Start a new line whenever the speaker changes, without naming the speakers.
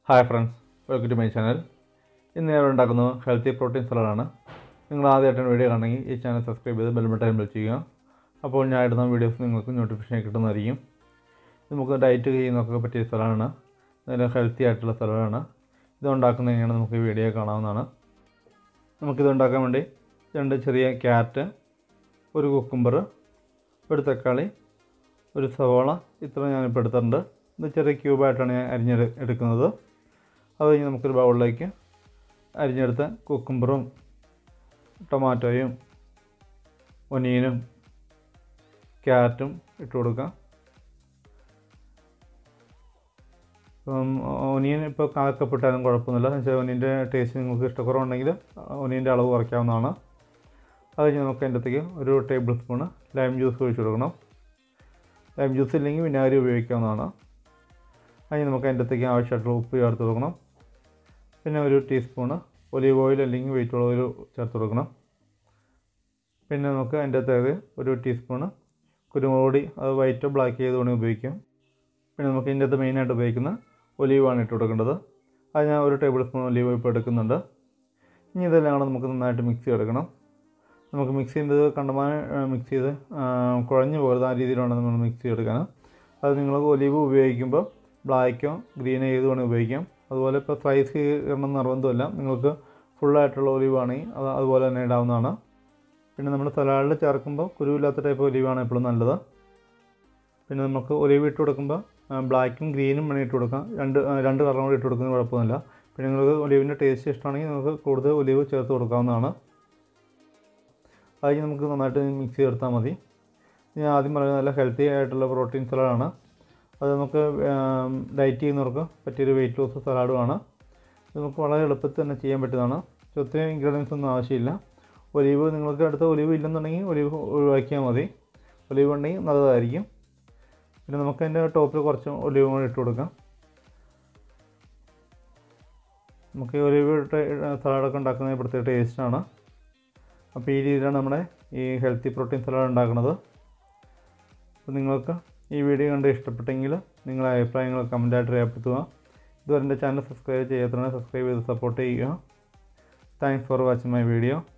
hi friends welcome to my channel ഇന്ന് ഞാൻ ഉണ്ടാക്കുന്നത് ഹെൽത്തി പ്രോട്ടീൻ സലാഡാണ് നിങ്ങൾ ആദ്യമായിട്ടാണ് വീഡിയോ കാണണമെങ്കിൽ ഈ ചാനൽ സബ്സ്ക്രൈബ് ചെയ്ത് ബെൽബട്ടൺ വിളിച്ച് ചെയ്യുക അപ്പോൾ ഞാൻ ഇടുന്ന വീഡിയോസ് നിങ്ങൾക്ക് നോട്ടിഫിക്കേഷൻ കിട്ടുന്നതായിരിക്കും ഇത് നമുക്ക് ഡയറ്റ് ചെയ്യുന്നതൊക്കെ പറ്റിയ സ്ഥലമാണ് നല്ല ഹെൽത്തി ആയിട്ടുള്ള സ്ഥലമാണ് ഇത് ഉണ്ടാക്കുന്നത് എങ്ങനെയാണ് നമുക്ക് ഈ വീഡിയോ കാണാവുന്നതാണ് നമുക്കിത് ഉണ്ടാക്കാൻ വേണ്ടി രണ്ട് ചെറിയ ക്യാരറ്റ് ഒരു കുക്കുംബർ ഒരു തക്കാളി ഒരു സവാള ഇത്ര ഞാനിപ്പോൾ എടുത്തിട്ടുണ്ട് ഇത് ചെറിയ ക്യൂബായിട്ടാണ് ഞാൻ അരിഞ്ഞെടു എടുക്കുന്നത് അത് കഴിഞ്ഞ് നമുക്കൊരു ബൗളിലേക്ക് അരിഞ്ഞെടുത്ത കുക്കുംബറും ടൊമാറ്റോയും ഒനിയനും ക്യാരറ്റും ഇട്ട് കൊടുക്കാം ഇപ്പം ഒനിയൻ ഇപ്പോൾ കാക്കപ്പെട്ടാലും കുഴപ്പമൊന്നുമില്ല എന്ന് വെച്ചാൽ ഒനിയൻ്റെ ടേസ്റ്റ് നിങ്ങൾക്ക് ഇഷ്ടക്കുറവുണ്ടെങ്കിൽ ഒനിയൻ്റെ അളവ് കുറയ്ക്കാവുന്നതാണ് അത് കഴിഞ്ഞ് നമുക്ക് അതിൻ്റെ അകത്തേക്ക് ഒരു ടേബിൾ സ്പൂണ് ലൈം ജ്യൂസ് ഒഴിച്ച് കൊടുക്കണം ലൈം ജ്യൂസ് ഇല്ലെങ്കിൽ വിനാഗിരി ഉപയോഗിക്കാവുന്നതാണ് അതിന് നമുക്ക് അതിൻ്റെ അകത്തേക്ക് ആവശ്യമായിട്ടുള്ള ഉപ്പ് ചേർത്ത് കൊടുക്കണം പിന്നെ ഒരു ടീസ്പൂണ് ഒലീവ് ഓയിൽ അല്ലെങ്കിൽ വെയിറ്റ് ഓയിൽ ചേർത്ത് കൊടുക്കണം പിന്നെ നമുക്ക് അതിൻ്റെ അകത്തേക്ക് ഒരു ടീസ്പൂണ് കുരുമുളക് പൊടി അത് വൈറ്റ് ബ്ലാക്ക് ചെയ്ത് വേണമെങ്കിൽ ഉപയോഗിക്കാം പിന്നെ നമുക്ക് ഇതിൻ്റെ അകത്ത് മെയിനായിട്ട് ഉപയോഗിക്കുന്ന ഒലീവാണ് ഇട്ട് കൊടുക്കേണ്ടത് അത് ഞാൻ ഒരു ടേബിൾ സ്പൂൺ ഒലീവ് ഇപ്പോൾ എടുക്കുന്നുണ്ട് ഇനി ഇതെല്ലാം കൂടെ നമുക്ക് നന്നായിട്ട് മിക്സ് ചെയ്തെടുക്കണം നമുക്ക് മിക്സ് ചെയ്യുന്നത് കണ്ടമാനം മിക്സ് ചെയ്ത് കുഴഞ്ഞു പോകരുത് ആ രീതിയിലാണ് നമ്മൾ മിക്സ് ചെയ്തെടുക്കാൻ അത് നിങ്ങൾ ഒലിവ് ഉപയോഗിക്കുമ്പോൾ ബ്ലാക്കോ ഗ്രീനോ ഏത് വേണമെങ്കിൽ ഉപയോഗിക്കാം അതുപോലെ ഇപ്പോൾ സ്ലൈസ് ചെയ്യണം നിർബന്ധമില്ല നിങ്ങൾക്ക് ഫുള്ളായിട്ടുള്ള ഒലിവ് ആണെങ്കിൽ അത് അതുപോലെ തന്നെ ഇടാവുന്നതാണ് പിന്നെ നമ്മൾ സലാഡിൽ ചേർക്കുമ്പോൾ കുരുവില്ലാത്ത ടൈപ്പ് ഒലിവാണ് എപ്പോഴും നല്ലത് പിന്നെ നമുക്ക് ഒലിവ് ഇട്ട് കൊടുക്കുമ്പോൾ ബ്ലാക്കും ഗ്രീനും വേണമെങ്കിൽ ഇട്ട് കൊടുക്കാം രണ്ട് രണ്ട് കളറും കൂടി ഇട്ട് കൊടുക്കുന്നത് കുഴപ്പമൊന്നുമില്ല പിന്നെ നിങ്ങൾക്ക് ഒലിവിൻ്റെ ടേസ്റ്റ് ഇഷ്ടമാണെങ്കിൽ നിങ്ങൾക്ക് കൂടുതൽ ഒലിവ് ചേർത്ത് കൊടുക്കാവുന്നതാണ് അത് നമുക്ക് നന്നായിട്ട് മിക്സ് ചെയ്തെടുത്താൽ മതി ഞാൻ ആദ്യം പറയുന്നത് നല്ല ഹെൽത്തി ആയിട്ടുള്ള പ്രോട്ടീൻ സലാഡാണ് അത് നമുക്ക് ഡയറ്റ് ചെയ്യുന്നവർക്ക് പറ്റിയൊരു വെയിറ്റ് ലോസ് സലാഡുമാണ് ഇത് നമുക്ക് വളരെ എളുപ്പത്തിൽ തന്നെ ചെയ്യാൻ പറ്റുന്നതാണ് പക്ഷേ ഒത്തിരി ഇൻഗ്രീഡിയൻസ് ഒന്നും ആവശ്യമില്ല ഒലിവ് നിങ്ങൾക്ക് അടുത്ത ഒലിവ് ഇല്ലെന്നുണ്ടെങ്കിൽ ഒലിവ് ഒഴിവാക്കിയാൽ മതി ഒലിവ് ഉണ്ടെങ്കിൽ നല്ലതായിരിക്കും പിന്നെ നമുക്ക് അതിൻ്റെ ടോപ്പിൽ കുറച്ച് ഒലിവ് കൂടി ഇട്ട് കൊടുക്കാം നമുക്ക് ഈ ഒലിവ് ഇട്ട് സലാഡൊക്കെ ഉണ്ടാക്കുന്നത് പ്രത്യേക ടേസ്റ്റാണ് അപ്പോൾ ഈ രീതിയിലാണ് നമ്മുടെ ഈ ഹെൽത്തി പ്രോട്ടീൻ സലാഡ് ഉണ്ടാക്കുന്നത് അപ്പോൾ നിങ്ങൾക്ക് ഈ വീഡിയോ കണ്ട് ഇഷ്ടപ്പെട്ടെങ്കിൽ നിങ്ങളുടെ അഭിപ്രായങ്ങൾ കമൻറ്റായിട്ട് രേഖപ്പെടുത്തുക ഇതുവരെ എൻ്റെ ചാനൽ സബ്സ്ക്രൈബ് ചെയ്യാത്തതാണ് സബ്സ്ക്രൈബ് ചെയ്ത് സപ്പോർട്ട് ചെയ്യുക thanks for watching my video